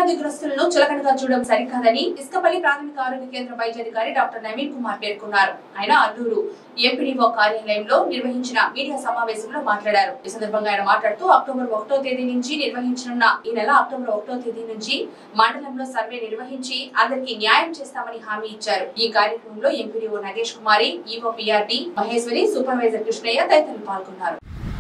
వ్యాధిగ్రస్తులను చులకనగా చూడడం సరికాదని ఇసుకపల్లి ప్రాథమిక ఆరోగ్య కేంద్ర వైద్యాధికారి డాక్టర్ నవీన్ కుమార్ పేర్కొన్నారు ఆయన అల్లూరు ఎంపీడీఓ కార్యాలయంలో నిర్వహించిన మీడియా సమావేశంలో మాట్లాడారు ఈ సందర్భంగా ఆయన మాట్లాడుతూ అక్టోబర్ ఒకటో తేదీ నుంచి నిర్వహించనున్న ఈ నెల అక్టోబర్ ఒకటో తేదీ నుంచి మండలంలో సర్వే నిర్వహించి అందరికీ న్యాయం చేస్తామని హామీ ఇచ్చారు ఈ కార్యక్రమంలో MPDO Nagesh Kumari EO PRD Maheshwari supervisor Krishnaiah తదితరులు పాల్గొన్నారు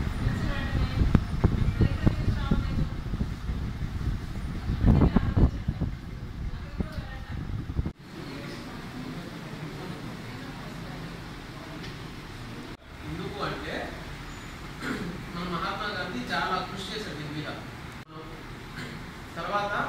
ఎందుకు అంటే మన మహాత్మా గాంధీ చాలా కృషి చేశారు దీని మీద తర్వాత